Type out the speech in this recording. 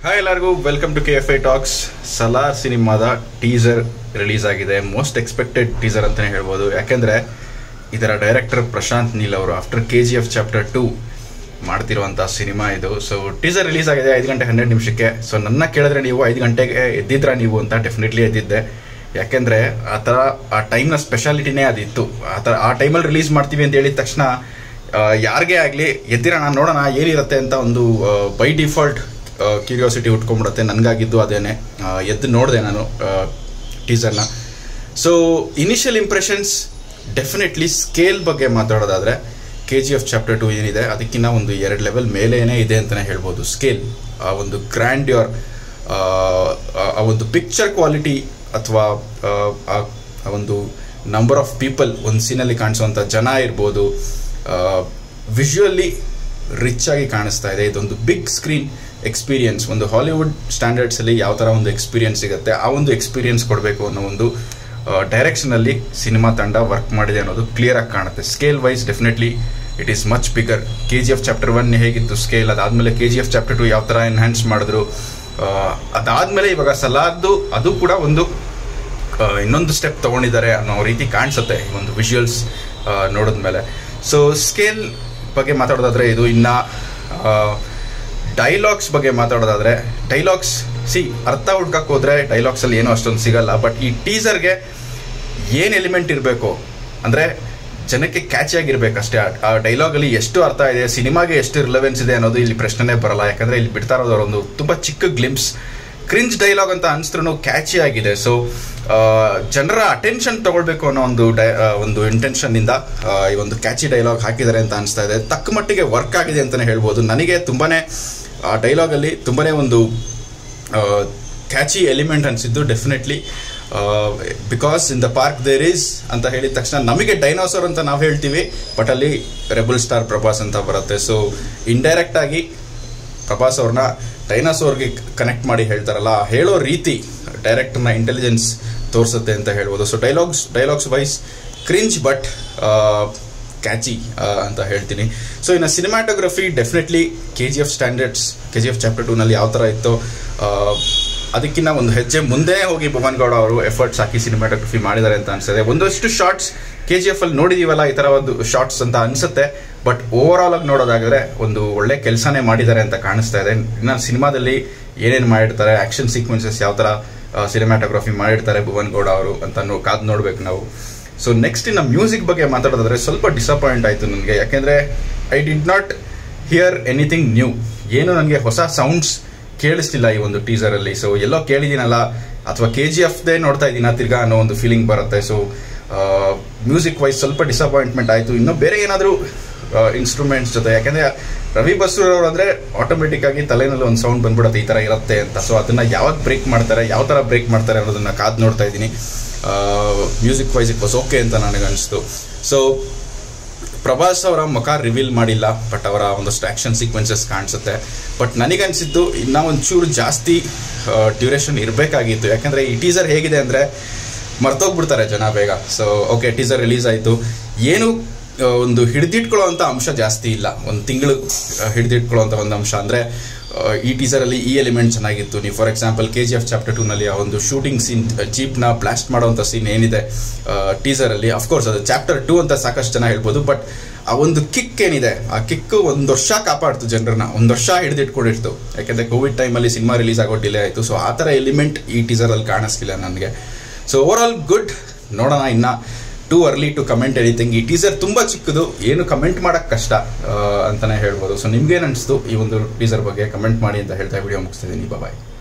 hi ಎಲ್ಲರಿಗೂ welcome to K F I talks Salaar ಸಿನಿಮಾದ teaser release ಆಗಿದೆ ಮೋಸ್ಟ್ ಎಕ್ಸ್ಪೆಕ್ಟೆಡ್ ಟೀಸರ್ ಅಂತಲೇ ಹೇಳ್ಬೋದು ಯಾಕೆಂದರೆ ಇದರ ಡೈರೆಕ್ಟರ್ ಪ್ರಶಾಂತ್ ನೀಲ್ ಅವರು after K G F chapter two ಮಾಡ್ತಿರುವಂಥ ಸಿನಿಮಾ ಇದು ಸೊ ಟೀಸರ್ ರಿಲೀಸ್ ಆಗಿದೆ ಐದು ಗಂಟೆ ಹನ್ನೆರಡು ನಿಮಿಷಕ್ಕೆ ಸೊ ನನ್ನ ಕೇಳಿದ್ರೆ ನೀವು ಐದು ಗಂಟೆಗೆ ಎದ್ದಿದ್ರಾ ನೀವು ಅಂತ ಡೆಫಿನೆಟ್ಲಿ ಎದ್ದಿದ್ದೆ ಯಾಕೆಂದರೆ ಆ ಥರ ಆ ಟೈಮ್ನ ಸ್ಪೆಷಾಲಿಟಿನೇ ಅದಿತ್ತು ಆ ಥರ ಆ ಟೈಮಲ್ಲಿ ರಿಲೀಸ್ ಮಾಡ್ತೀವಿ ಅಂತ ಹೇಳಿದ ತಕ್ಷಣ ಯಾರಿಗೇ ಆಗಲಿ ಎದ್ದಿರೋಣ ನೋಡೋಣ ಏನಿರುತ್ತೆ ಅಂತ ಒಂದು ಬೈ ಡಿಫಾಲ್ಟ್ ಕ್ಯೂರಿಯಾಸಿಟಿ ಉಟ್ಕೊಂಡ್ಬಿಡುತ್ತೆ ನನಗಾಗಿದ್ದು ಅದೇನೆ ಆ, ಎದ್ದು ನೋಡಿದೆ ನಾನು ಟೀಸರ್ನ so initial impressions definitely scale ಬಗ್ಗೆ ಮಾತಾಡೋದಾದರೆ K G F chapter two ಏನಿದೆ ಅದಕ್ಕಿಂತ ಒಂದು ಎರಡು ಲೆವೆಲ್ ಮೇಲೇನೇ ಇದೆ ಅಂತಲೇ ಹೇಳ್ಬೋದು ಸ್ಕೇಲ್ ಆ ಒಂದು ಗ್ರ್ಯಾಂಡ್ಯೂರ್ ಆ ಒಂದು ಪಿಕ್ಚರ್ ಕ್ವಾಲಿಟಿ ಅಥವಾ ಆ ಒಂದು ನಂಬರ್ ಆಫ್ ಪೀಪಲ್ ಒಂದು ಸೀನಲ್ಲಿ ಕಾಣಿಸುವಂಥ ಜನ ಇರ್ಬೋದು ವಿಜುವಲಿ ರಿಚ್ ಆಗಿ ಕಾಣಿಸ್ತಾ ಇದೆ ಇದೊಂದು ಬಿಗ್ ಸ್ಕ್ರೀನ್ ಎಕ್ಸ್ಪೀರಿಯನ್ಸ್ ಒಂದು ಹಾಲಿವುಡ್ ಸ್ಟ್ಯಾಂಡರ್ಡ್ಸಲ್ಲಿ ಯಾವ ಥರ ಒಂದು ಎಕ್ಸ್ಪೀರಿಯನ್ಸ್ ಸಿಗುತ್ತೆ ಆ ಒಂದು ಎಕ್ಸ್ಪೀರಿಯನ್ಸ್ ಕೊಡಬೇಕು ಅನ್ನೋ ಒಂದು ಡೈರೆಕ್ಷನಲ್ಲಿ ಸಿನಿಮಾ ತಂಡ ವರ್ಕ್ ಮಾಡಿದೆ ಅನ್ನೋದು ಕ್ಲಿಯರ್ ಆಗಿ ಕಾಣುತ್ತೆ scale wise definitely it is much bigger K G F chapter one ಹೇಗಿತ್ತು ಸ್ಕೇಲ್ ಅದಾದಮೇಲೆ K G F chapter two ಯಾವ ಥರ ಎನ್ಹ್ಯಾನ್ಸ್ ಮಾಡಿದ್ರು ಆ, ಅದಾದ್ಮೇಲೆ ಇವಾಗ ಸಲಾದ್ದು ಅದು ಕೂಡ ಒಂದು ಆ, ಇನ್ನೊಂದು ಸ್ಟೆಪ್ ತಗೊಂಡಿದ್ದಾರೆ ಅನ್ನೋ ರೀತಿ ಕಾಣಿಸುತ್ತೆ ಈ ಒಂದು ವಿಜುವಲ್ಸ್ ನೋಡಿದ್ಮೇಲೆ ಸೊ ಸ್ಕೇಲ್ ಬಗ್ಗೆ ಮಾತಾಡೋದಾದ್ರೆ ಇದು ಇನ್ನ ಡೈಲಾಗ್ಸ್ ಬಗ್ಗೆ ಮಾತಾಡೋದಾದ್ರೆ ಡೈಲಾಗ್ಸ್ ಸಿ ಅರ್ಥ ಹುಡ್ಕಕ್ಕೆ ಹೋದ್ರೆ ಡೈಲಾಗ್ಸ್ ಅಲ್ಲಿ ಏನೋ ಅಷ್ಟೊಂದು ಸಿಗಲ್ಲ ಬಟ್ ಈ ಟೀಸರ್ಗೆ ಏನು ಎಲಿಮೆಂಟ್ ಇರಬೇಕು ಅಂದರೆ ಜನಕ್ಕೆ ಕ್ಯಾಚ್ ಆಗಿರ್ಬೇಕಷ್ಟೇ ಆ- ಆ ಡೈಲಾಗಲ್ಲಿ ಎಷ್ಟು ಅರ್ಥ ಇದೆ ಸಿನಿಮಾಗೆ ಎಷ್ಟು ರಿಲೆವೆನ್ಸ್ ಇದೆ ಅನ್ನೋದು ಇಲ್ಲಿ ಪ್ರಶ್ನೆನೇ ಬರಲ್ಲ ಯಾಕಂದ್ರೆ ಇಲ್ಲಿ ಬಿಡ್ತಾ ಇರೋದು ಒಂದು ತುಂಬ ಚಿಕ್ಕ ಗ್ಲಿಮ್ಸ್ ಕ್ರಿಂಜ್ ಡೈಲಾಗ್ ಅಂತ ಅನಿಸಿದ್ರು ಕ್ಯಾಚಿ ಆಗಿದೆ ಸೊ ಜನರ ಅಟೆನ್ಷನ್ ತಗೊಳ್ಬೇಕು ಅನ್ನೋ ಒಂದು ಡೈ ಆ, ಒಂದು ಇಂಟೆನ್ಷನ್ ಇಂದ ಆ, ಈ ಒಂದು ಕ್ಯಾಚಿ ಡೈಲಾಗ್ ಹಾಕಿದ್ದಾರೆ ಅಂತ ಅನಿಸ್ತಾ ಇದೆ ತಕ್ಕ ಮಟ್ಟಿಗೆ ವರ್ಕ್ ಆಗಿದೆ ಅಂತಲೇ ಹೇಳ್ಬೋದು ನನಗೆ ತುಂಬಾನೇ ಆ ಡೈಲಾಗಲ್ಲಿ ತುಂಬಾನೇ ಒಂದು ಕ್ಯಾಚಿ ಎಲಿಮೆಂಟ್ ಅನಿಸಿದ್ದು definitely because in the park there is ಅಂತ ಹೇಳಿದ ತಕ್ಷಣ ನಮಗೆ ಡೈನೋಸರ್ ಅಂತ ನಾವು ಹೇಳ್ತೀವಿ ಬಟ್ ಅಲ್ಲಿ ರೆಬಲ್ ಸ್ಟಾರ್ ಪ್ರಭಾಸ್ ಅಂತ ಬರುತ್ತೆ ಸೊ ಇಂಡೈರೆಕ್ಟ್ ಆಗಿ ಪ್ರಭಾಸ್ ಅವ್ರನ್ನ ಡೈನಾಸೋರ್ಗೆ ಕನೆಕ್ಟ್ ಮಾಡಿ ಹೇಳ್ತಾರಲ್ಲ ಆ ಹೇಳೋ ರೀತಿ ಡೈರೆಕ್ಟರ್ನ ಇಂಟೆಲಿಜೆನ್ಸ್ ತೋರಿಸುತ್ತೆ ಅಂತ ಹೇಳ್ಬೋದು so dialogues dialogues wise cringe but catchy ಅಂತ ಹೇಳ್ತೀನಿ ಸೊ ಇನ್ನು cinematography definitely K G F standards K G F chapter ಟೂನಲ್ಲಿ ಯಾವ ಥರ ಇತ್ತು ಆ, ಅದಕ್ಕಿಂತ ಒಂದು ಹೆಜ್ಜೆ ಮುಂದೆ ಹೋಗಿ ಭುವನ್ ಗೌಡ ಅವರು ಎಫರ್ಟ್ಸ್ ಹಾಕಿ ಸಿನಿಮಾಟೋಗ್ರಫಿ ಮಾಡಿದ್ದಾರೆ ಅಂತ ಅನ್ಸುತ್ತೆ ಒಂದಷ್ಟು ಶಾರ್ಟ್ಸ್ ಕೆ ಜಿ ಎಫ್ ಅಲ್ಲಿ ನೋಡಿದೀವಲ್ಲ ಈ ಥರ ಒಂದು ಶಾರ್ಟ್ಸ್ ಅಂತ ಅನ್ಸುತ್ತೆ ಬಟ್ ಓವರ್ ಆಲ್ ಆಗಿ ನೋಡೋದಾದ್ರೆ ಒಂದು ಒಳ್ಳೆ ಕೆಲಸನೇ ಮಾಡಿದ್ದಾರೆ ಅಂತ ಕಾಣಿಸ್ತಾ ಇದೆ ಇನ್ನು ಸಿನಿಮಾದಲ್ಲಿ ಏನೇನು ಮಾಡಿರ್ತಾರೆ ಆಕ್ಷನ್ ಸೀಕ್ವೆನ್ಸಸ್ ಯಾವ ಥರ ಸಿನಿಮಾಟೋಗ್ರಫಿ ಮಾಡಿರ್ತಾರೆ ಭುವನ್ ಗೌಡ ಅವರು ಅಂತ ನೋ ಕಾದ್ ನೋಡ್ಬೇಕು ನಾವು ಸೊ ನೆಕ್ಸ್ಟ್ ಇನ್ನು ಮ್ಯೂಸಿಕ್ ಬಗ್ಗೆ ಮಾತಾಡೋದಾದ್ರೆ ಸ್ವಲ್ಪ ಡಿಸಪಾಯಿಂಟ್ ಆಯಿತು ನನಗೆ ಯಾಕೆಂದರೆ I did not hear anything new ಏನು ನನಗೆ ಹೊಸ ಸೌಂಡ್ಸ್ ಕೇಳಿಸ್ತಿಲ್ಲ ಈ ಒಂದು ಟೀಸರಲ್ಲಿ ಸೊ ಎಲ್ಲೋ ಕೇಳಿದ್ದೀನಲ್ಲ ಅಥವಾ ಕೆ ಜಿ ಎಫ್ದೇ ನೋಡ್ತಾ ಇದ್ದೀನ ತಿರ್ಗಾ ಅನ್ನೋ ಒಂದು ಫೀಲಿಂಗ್ ಬರುತ್ತೆ ಸೊ ಮ್ಯೂಸಿಕ್ ವೈಸ್ ಸ್ವಲ್ಪ ಡಿಸಪಾಯಿಂಟ್ಮೆಂಟ್ ಆಯಿತು ಇನ್ನು ಬೇರೆ ಏನಾದರೂ ಇನ್ಸ್ಟ್ರೂಮೆಂಟ್ಸ್ ಜೊತೆ ಯಾಕೆಂದರೆ ರವಿ ಬಸ್ರೂರ್ ಅವರು ಅಂದರೆ ಆಟೋಮೆಟಿಕ್ ಆಗಿ ತಲೆನಲ್ಲಿ ಒಂದು ಸೌಂಡ್ ಬಂದ್ಬಿಡುತ್ತೆ ಈ ಥರ ಇರುತ್ತೆ ಅಂತ ಸೊ ಅದನ್ನು ಯಾವಾಗ ಬ್ರೇಕ್ ಮಾಡ್ತಾರೆ ಯಾವ ಥರ ಬ್ರೇಕ್ ಮಾಡ್ತಾರೆ ಅನ್ನೋದನ್ನ ಕಾದು ನೋಡ್ತಾ ಇದ್ದೀನಿ music wise it was okay ಅಂತ ನನಗೆ ಅನಿಸ್ತು ಸೊ ಪ್ರಭಾಸ್ ಅವರ ಮುಖ ರಿವೀಲ್ ಮಾಡಿಲ್ಲ ಬಟ್ ಅವರ ಒಂದಷ್ಟು ಆ್ಯಕ್ಷನ್ ಸೀಕ್ವೆನ್ಸಸ್ ಕಾಣಿಸುತ್ತೆ ಬಟ್ ನನಗನ್ಸಿದ್ದು ಇನ್ನೂ ಒಂಚೂರು ಜಾಸ್ತಿ ಡ್ಯೂರೇಷನ್ ಇರಬೇಕಾಗಿತ್ತು ಯಾಕಂದರೆ ಈ ಟೀಸರ್ ಹೇಗಿದೆ ಅಂದರೆ ಮರ್ತೋಗ್ಬಿಡ್ತಾರೆ ಜನ ಬೇಗ ಸೊ ಓಕೆ ಟೀಸರ್ ರಿಲೀಸ್ ಆಯಿತು ಏನು ಆ, ಒಂದು ಹಿಡಿದಿಟ್ಕೊಳ್ಳೋವಂಥ ಅಂಶ ಜಾಸ್ತಿ ಇಲ್ಲ ಒಂದು ತಿಂಗಳು ಹಿಡಿದಿಟ್ಕೊಳ್ಳೋವಂಥ ಒಂದು ಅಂಶ ಅಂದರೆ ಈ ಟೀಸರಲ್ಲಿ ಈ ಎಲಿಮೆಂಟ್ ಚೆನ್ನಾಗಿತ್ತು ನೀವು for example K G F chapter ಟೂನಲ್ಲಿ ಆ ಒಂದು ಶೂಟಿಂಗ್ ಸೀನ್ ಜೀಪ್ನ ಬ್ಲಾಸ್ಟ್ ಮಾಡೋವಂಥ ಸೀನ್ ಏನಿದೆ ಟೀಸರಲ್ಲಿ ಅಫ್ಕೋರ್ಸ್ ಅದು ಚಾಪ್ಟರ್ ಟೂ ಅಂತ ಸಾಕಷ್ಟು ಜನ ಹೇಳ್ಬೋದು ಬಟ್ ಆ ಒಂದು ಕಿಕ್ ಏನಿದೆ ಆ ಕಿಕ್ ಒಂದು ವರ್ಷ ಕಾಪಾಡ್ತು ಜನರನ್ನ ಒಂದು ವರ್ಷ ಹಿಡಿದಿಟ್ಕೊಂಡಿರ್ತು ಯಾಕೆಂದರೆ ಕೋವಿಡ್ ಟೈಮಲ್ಲಿ ಸಿನಿಮಾ ರಿಲೀಸ್ ಆಗೋ ಡಿಲೇ ಆಯಿತು ಸೊ ಆ ಥರ ಎಲಿಮೆಂಟ್ ಈ ಟೀಸರಲ್ಲಿ ಕಾಣಿಸ್ಲಿಲ್ಲ ನನಗೆ ಸೊ ಓವರ್ ಆಲ್ ಗುಡ್ ನೋಡೋಣ ಇನ್ನು too early to comment anything ಈ ಟೀಸರ್ ತುಂಬ ಚಿಕ್ಕದು ಏನು ಕಮೆಂಟ್ ಮಾಡೋಕ್ಕೆ ಕಷ್ಟ ಆ, ಅಂತಲೇ ಹೇಳ್ಬೋದು ಸೊ ನಿಮ್ಗೇನು ಅನಿಸ್ತು ಈ ಒಂದು ಟೀಸರ್ ಬಗ್ಗೆ ಕಮೆಂಟ್ ಮಾಡಿ ಅಂತ ಹೇಳ್ತಾ ವಿಡಿಯೋ ಮುಗಿಸ್ತಿದ್ದೀನಿ ಬಾಯ್